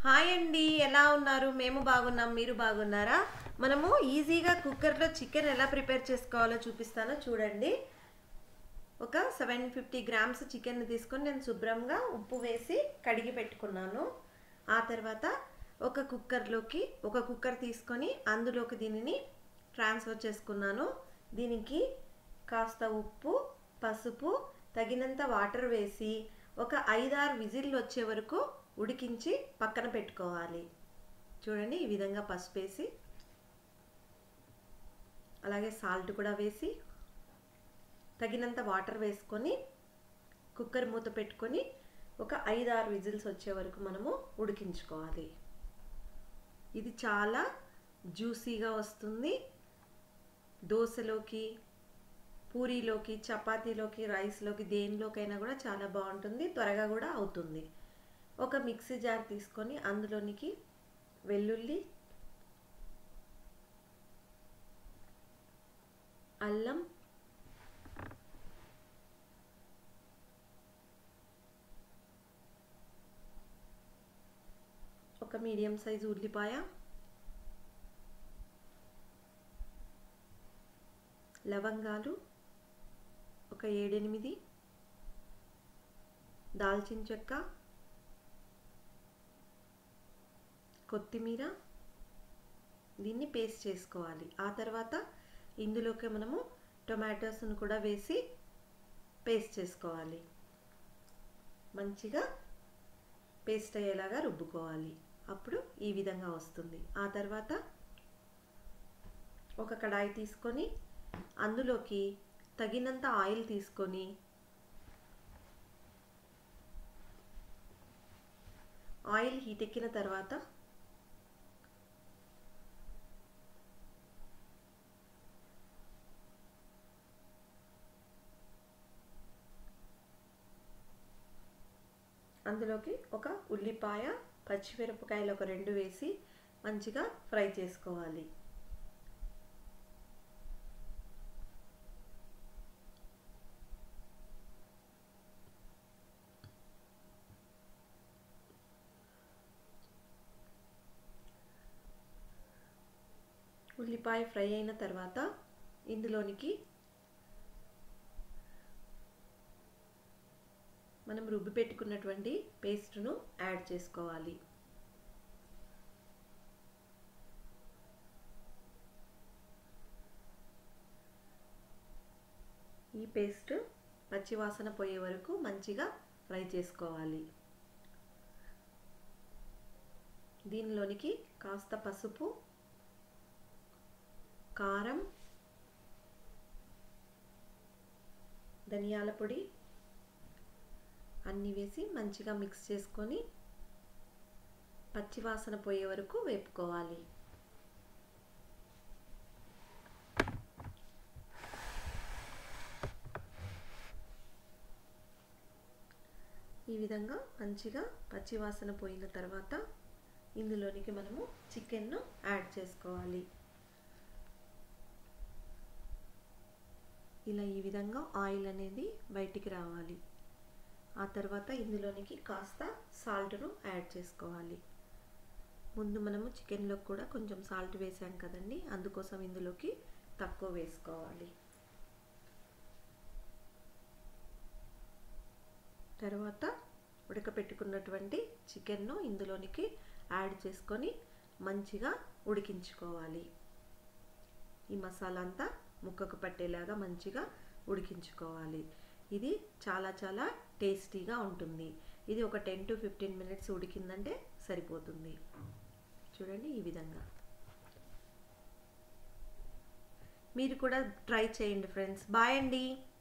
hi అండి ఎలా ఉన్నారు మేము బాగున్నాం మీరు బాగున్నారా మనము ఈజీగా కుక్కర్లో చికెన్ ఎలా ప్రిపేర్ చేసుకోవాలో చూపిస్తానో చూడండి ఒక సెవెన్ ఫిఫ్టీ గ్రామ్స్ చికెన్ తీసుకొని నేను శుభ్రంగా ఉప్పు వేసి కడిగి పెట్టుకున్నాను ఆ తర్వాత ఒక కుక్కర్లోకి ఒక కుక్కర్ తీసుకొని అందులోకి దీనిని ట్రాన్స్ఫర్ చేసుకున్నాను దీనికి కాస్త ఉప్పు పసుపు తగినంత వాటర్ వేసి ఒక ఐదారు విజిల్లు వచ్చే వరకు ఉడికించి పక్కన పెట్టుకోవాలి చూడండి ఈ విధంగా పసుపు వేసి అలాగే సాల్ట్ కూడా వేసి తగినంత వాటర్ వేసుకొని కుక్కర్ మూత పెట్టుకొని ఒక ఐదారు విజిల్స్ వచ్చే వరకు మనము ఉడికించుకోవాలి ఇది చాలా జ్యూసీగా వస్తుంది దోశలోకి పూరీలోకి చపాతీలోకి రైస్లోకి దేనిలోకైనా కూడా చాలా బాగుంటుంది త్వరగా కూడా అవుతుంది ఒక మిక్సీ జార్ తీసుకొని అందులోనికి వెల్లుల్లి అల్లం ఒక మీడియం సైజు ఉల్లిపాయ లవంగాలు ఒక ఏడెనిమిది దాల్చిన చెక్క కొత్తిమీర దీన్ని పేస్ట్ చేసుకోవాలి ఆ తర్వాత ఇందులోకి మనము టొమాటోస్ను కూడా వేసి పేస్ట్ చేసుకోవాలి మంచిగా పేస్ట్ అయ్యేలాగా రుబ్బుకోవాలి అప్పుడు ఈ విధంగా వస్తుంది ఆ తర్వాత ఒక కడాయి తీసుకొని అందులోకి తగినంత ఆయిల్ తీసుకొని ఆయిల్ హీట్ ఎక్కిన తర్వాత అందులోకి ఒక ఉల్లిపాయ పచ్చిమిరపకాయలు ఒక రెండు వేసి మంచిగా ఫ్రై చేసుకోవాలి ఉల్లిపాయ ఫ్రై అయిన తర్వాత ఇందులోనికి మనం రుబ్బి పెట్టుకున్నటువంటి పేస్ట్ను యాడ్ చేసుకోవాలి ఈ పేస్ట్ పచ్చివాసన పోయే వరకు మంచిగా ఫ్రై చేసుకోవాలి దీనిలోనికి కాస్త పసుపు కారం ధనియాల పొడి అన్నీ వేసి మంచిగా మిక్స్ చేసుకొని పచ్చివాసన పోయే వరకు వేపుకోవాలి ఈ విధంగా మంచిగా పచ్చివాసన పోయిన తర్వాత ఇందులోనికి మనము చికెన్ను యాడ్ చేసుకోవాలి ఇలా ఈ విధంగా ఆయిల్ అనేది బయటికి రావాలి ఆ తర్వాత ఇందులోనికి కాస్త సాల్ట్ను యాడ్ చేసుకోవాలి ముందు మనము చికెన్లో కూడా కొంచెం సాల్ట్ వేసాం కదండి అందుకోసం ఇందులోకి తక్కువ వేసుకోవాలి తర్వాత ఉడకపెట్టుకున్నటువంటి చికెన్ను ఇందులోనికి యాడ్ చేసుకొని మంచిగా ఉడికించుకోవాలి ఈ మసాలా అంతా ముక్కకు పట్టేలాగా మంచిగా ఉడికించుకోవాలి ఇది చాలా చాలా టేస్టీగా ఉంటుంది ఇది ఒక టెన్ టు ఫిఫ్టీన్ మినిట్స్ ఉడికిందంటే సరిపోతుంది చూడండి ఈ విధంగా మీరు కూడా ట్రై చేయండి ఫ్రెండ్స్ బాయ్ అండి